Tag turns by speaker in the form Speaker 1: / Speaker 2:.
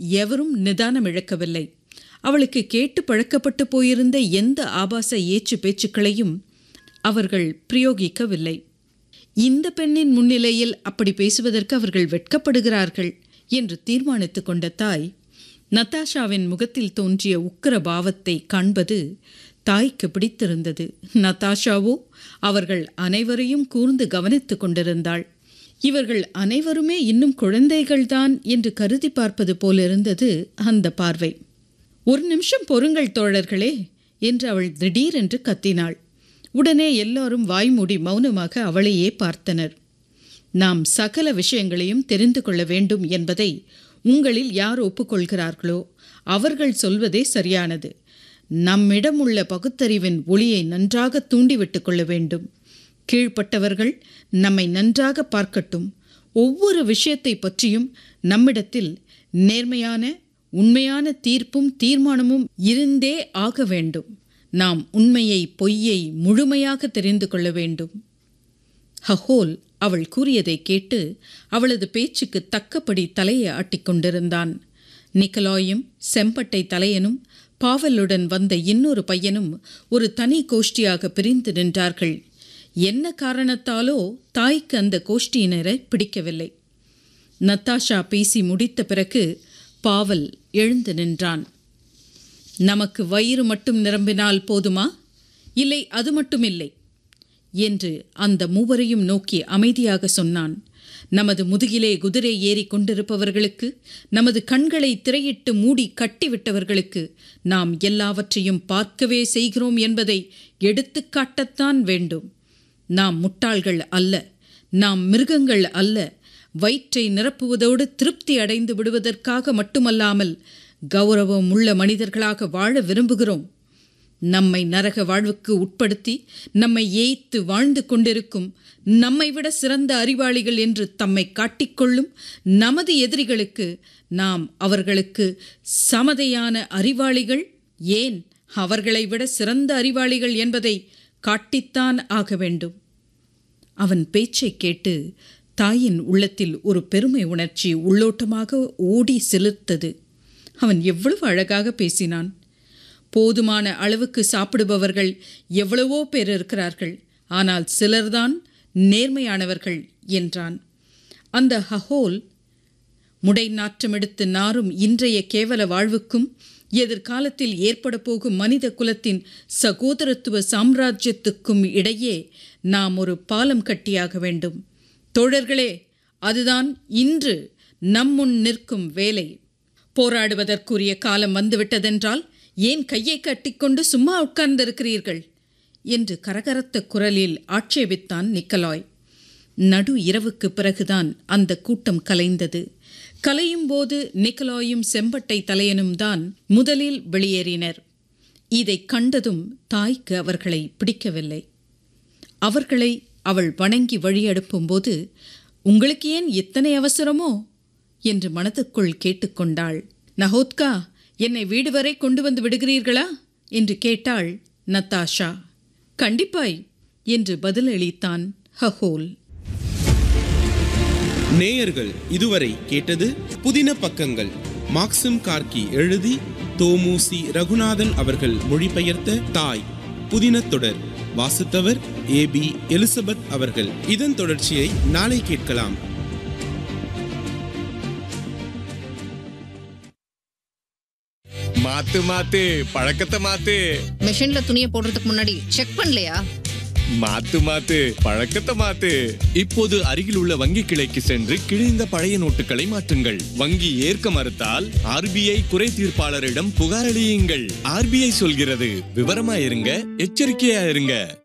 Speaker 1: எவரும் நிதானம் இழக்கவில்லை அவளுக்கு கேட்டு பழக்கப்பட்டு போயிருந்த எந்த ஆபாச ஏச்சு பேச்சுக்களையும் அவர்கள் பிரயோகிக்கவில்லை இந்த பெண்ணின் முன்னிலையில் அப்படி பேசுவதற்கு அவர்கள் வெட்கப்படுகிறார்கள் என்று தீர்மானித்துக் கொண்ட தாய் நத்தாஷாவின் முகத்தில் தோன்றிய உக்கிர பாவத்தை காண்பது தாய்க்கு பிடித்திருந்தது நத்தாஷாவோ அவர்கள் அனைவரையும் கூர்ந்து கவனித்துக் கொண்டிருந்தாள் இவர்கள் அனைவருமே இன்னும் குழந்தைகள்தான் என்று கருதி பார்ப்பது போலிருந்தது அந்த பார்வை ஒரு நிமிஷம் பொறுங்கள் தோழர்களே என்று அவள் திடீரென்று கத்தினாள் உடனே எல்லாரும் வாய்மூடி மௌனமாக அவளையே பார்த்தனர் நாம் சகல விஷயங்களையும் தெரிந்து கொள்ள வேண்டும் என்பதை உங்களில் யார் ஒப்புக்கொள்கிறார்களோ அவர்கள் சொல்வதே சரியானது நம்மிடம் உள்ள பகுத்தறிவின் ஒளியை நன்றாக தூண்டிவிட்டு கொள்ள வேண்டும் கீழ்ப்பட்டவர்கள் நம்மை நன்றாக பார்க்கட்டும் ஒவ்வொரு விஷயத்தை பற்றியும் நம்மிடத்தில் நேர்மையான உண்மையான தீர்ப்பும் தீர்மானமும் இருந்தே ஆக வேண்டும் நாம் உண்மையை பொய்யை முழுமையாக தெரிந்து கொள்ள வேண்டும் ஹஹோல் அவள் கூறியதை கேட்டு அவளது பேச்சுக்கு தக்கபடி தலையை ஆட்டிக்கொண்டிருந்தான் நிக்கலாயும் செம்பட்டை தலையனும் பாவலுடன் வந்த இன்னொரு பையனும் ஒரு தனி கோஷ்டியாக பிரிந்து நின்றார்கள் என்ன காரணத்தாலோ தாய்க்கு அந்த கோஷ்டியினரை பிடிக்கவில்லை நத்தாஷா பேசி முடித்த பிறகு பாவல் எழுந்து நின்றான் நமக்கு வயிறு மட்டும் நிரம்பினால் போதுமா இல்லை அது மட்டும் இல்லை என்று அந்த மூவரையும் நோக்கி அமைதியாக சொன்னான் நமது முதுகிலே குதிரை ஏறி கொண்டிருப்பவர்களுக்கு நமது கண்களை திரையிட்டு மூடி கட்டிவிட்டவர்களுக்கு நாம் எல்லாவற்றையும் பார்க்கவே செய்கிறோம் என்பதை எடுத்துக்காட்டத்தான் வேண்டும் நாம் முட்டாள்கள் அல்ல நாம் மிருகங்கள் அல்ல வயிற்றை நிரப்புவதோடு திருப்தி அடைந்து விடுவதற்காக மட்டுமல்லாமல் கௌரவம் உள்ள மனிதர்களாக வாழ விரும்புகிறோம் நம்மை நரக வாழ்வுக்கு உட்படுத்தி நம்மை ஏய்த்து வாழ்ந்து கொண்டிருக்கும் நம்மை விட சிறந்த அறிவாளிகள் என்று தம்மை காட்டிக்கொள்ளும் நமது எதிரிகளுக்கு நாம் அவர்களுக்கு சமதையான அறிவாளிகள் ஏன் அவர்களை விட சிறந்த அறிவாளிகள் என்பதை காட்டித்தான் ஆக வேண்டும் அவன் பேச்சை கேட்டு தாயின் உள்ளத்தில் ஒரு பெருமை உணர்ச்சி உள்ளோட்டமாக ஓடி செலுத்தது அவன் எவ்வளவு அழகாக பேசினான் போதுமான அளவுக்கு சாப்பிடுபவர்கள் எவ்வளவோ பேர் இருக்கிறார்கள் ஆனால் சிலர்தான் நேர்மையானவர்கள் என்றான் அந்த ஹஹோல் முடை நாற்றமெடுத்து நாரும் இன்றைய கேவல வாழ்வுக்கும் எதிர்காலத்தில் ஏற்பட போகும் மனித குலத்தின் சகோதரத்துவ சாம்ராஜ்யத்துக்கும் இடையே நாம் ஒரு பாலம் கட்டியாக வேண்டும் தோழர்களே அதுதான் இன்று நம்முன் நிற்கும் வேலை போராடுவதற்குரிய காலம் வந்துவிட்டதென்றால் ஏன் கையை கட்டிக்கொண்டு சும்மா உட்கார்ந்திருக்கிறீர்கள் என்று கரகரத்த குரலில் ஆட்சேபித்தான் நிக்கலாய் நடு இரவுக்கு பிறகுதான் அந்த கூட்டம் கலைந்தது கலையும் போது நிக்கலாயும் செம்பட்டை தலையனும் தான் முதலில் வெளியேறினர் இதை கண்டதும் தாய்க்கு அவர்களை பிடிக்கவில்லை அவர்களை அவள் வணங்கி வழியனுப்பும்போது உங்களுக்கு ஏன் இத்தனை அவசரமோ என்று மனதுக்குள் கேட்டுக்கொண்டாள் நகோத்கா என்னை வீடு வரை கொண்டு வந்து விடுகிறீர்களா என்று கேட்டாள் நத்தாஷா கண்டிப்பாய் என்று பதிலளித்தான் ஹஹோல்
Speaker 2: நேயர்கள் இதுவரை கேட்டது புதின பக்கங்கள் மாக்சிம் கார்கி எழுதி தோமுசி ரகுநாதன் அவர்கள் மொழிபெயர்த்த தாய் புதின தொடர் வாசித்தவர் ஏ பி எலிசபெத் அவர்கள் இதன் தொடர்ச்சியை நாளை கேட்கலாம்
Speaker 3: மாத்து மாத்து பழக்கத்தை மாத்து
Speaker 4: மிஷின்ல துணியை போடுறதுக்கு முன்னாடி செக் பண்ணலையா
Speaker 3: மாத்து மாத்து பழக்கத்தை மாத்து இப்போது அருகில் உள்ள வங்கி கிளைக்கு சென்று கிழிந்த பழைய நோட்டுகளை மாற்றுங்கள் வங்கி ஏற்க மறுத்தால் ஆர்பிஐ குறை தீர்ப்பாளரிடம் புகாரளியுங்கள் ஆர்பிஐ சொல்கிறது விவரமா இருங்க எச்சரிக்கையா இருங்க